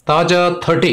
తాజా థర్టీ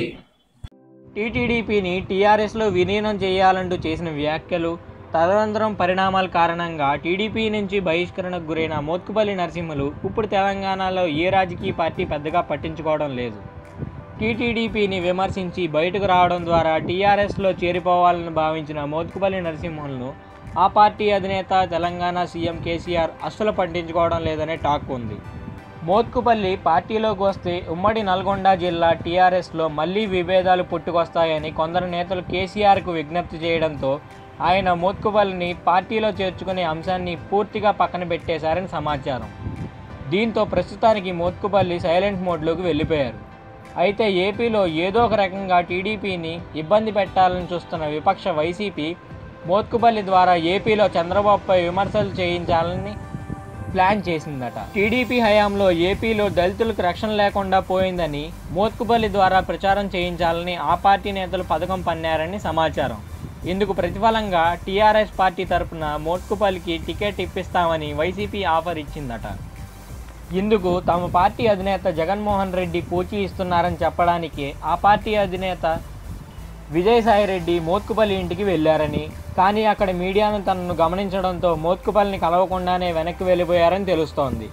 టీటీడీపీని టీఆర్ఎస్లో విలీనం చేయాలంటూ చేసిన వ్యాఖ్యలు తదనంతరం పరిణామాల కారణంగా టీడీపీ నుంచి బహిష్కరణకు గురైన మోత్కుపల్లి నరసింహులు ఇప్పుడు తెలంగాణలో ఏ రాజకీయ పార్టీ పెద్దగా పట్టించుకోవడం లేదు టీటీడీపీని విమర్శించి బయటకు రావడం ద్వారా టీఆర్ఎస్లో చేరిపోవాలని భావించిన మోత్కుపల్లి నరసింహులను ఆ పార్టీ అధినేత తెలంగాణ సీఎం కేసీఆర్ అస్సలు పట్టించుకోవడం లేదనే టాక్ ఉంది మోత్కుపల్లి పార్టీలోకి వస్తే ఉమ్మడి నల్గొండ జిల్లా టీఆర్ఎస్లో మళ్లీ విభేదాలు పుట్టుకొస్తాయని కొందరు నేతలు కేసీఆర్కు విజ్ఞప్తి చేయడంతో ఆయన మోత్కుపల్లిని పార్టీలో చేర్చుకునే అంశాన్ని పూర్తిగా పక్కన పెట్టేశారని సమాచారం దీంతో ప్రస్తుతానికి మోత్కుపల్లి సైలెంట్ మోడ్లోకి వెళ్ళిపోయారు అయితే ఏపీలో ఏదో ఒక రకంగా టీడీపీని ఇబ్బంది పెట్టాలని చూస్తున్న విపక్ష వైసీపీ మోత్కుపల్లి ద్వారా ఏపీలో చంద్రబాబుపై విమర్శలు చేయించాలని ప్లాన్ చేసిందట టీడీపీ హయాంలో ఏపీలో దళితులకు రక్షణ లేకుండా పోయిందని మోత్కుపల్లి ద్వారా ప్రచారం చేయించాలని ఆ పార్టీ నేతలు పథకం పన్నారని సమాచారం ఇందుకు ప్రతిఫలంగా టీఆర్ఎస్ పార్టీ తరపున మోత్కుపల్లికి టికెట్ ఇప్పిస్తామని వైసీపీ ఆఫర్ ఇచ్చిందట ఇందుకు తమ పార్టీ అధినేత జగన్మోహన్ రెడ్డి పూచి ఇస్తున్నారని చెప్పడానికి ఆ పార్టీ అధినేత విజయసాయిరెడ్డి మోత్కుపల్లి ఇంటికి వెళ్ళారని కానీ అక్కడ మీడియాను తనను గమనించడంతో మోత్కుపల్లిని కలవకుండానే వెనక్కి వెళ్ళిపోయారని తెలుస్తోంది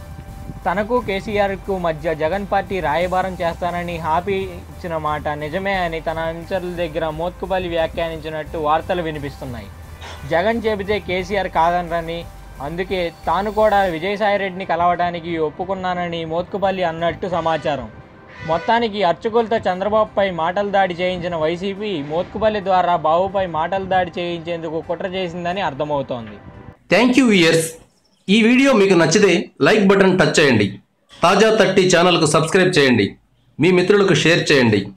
తనకు కేసీఆర్కు మధ్య జగన్ పార్టీ రాయబారం చేస్తానని హామీ ఇచ్చిన మాట నిజమే అని తన అనుచరుల దగ్గర మోత్కుపల్లి వ్యాఖ్యానించినట్టు వార్తలు వినిపిస్తున్నాయి జగన్ చెబితే కేసీఆర్ కాదనరని అందుకే తాను కూడా విజయసాయిరెడ్డిని కలవడానికి ఒప్పుకున్నానని మోత్కుపల్లి అన్నట్టు సమాచారం మొత్తానికి అర్చకులతో చంద్రబాబుపై మాటల దాడి చేయించిన వైసీపీ మోత్కుపల్లి ద్వారా బాబుపై మాటల దాడి చేయించేందుకు కుట్ర చేసిందని అర్థమవుతోంది థ్యాంక్ యూ ఇయర్స్ ఈ వీడియో మీకు నచ్చితే లైక్ బటన్ టచ్ చేయండి తాజా థర్టీ ఛానల్కు సబ్స్క్రైబ్ చేయండి మీ మిత్రులకు షేర్ చేయండి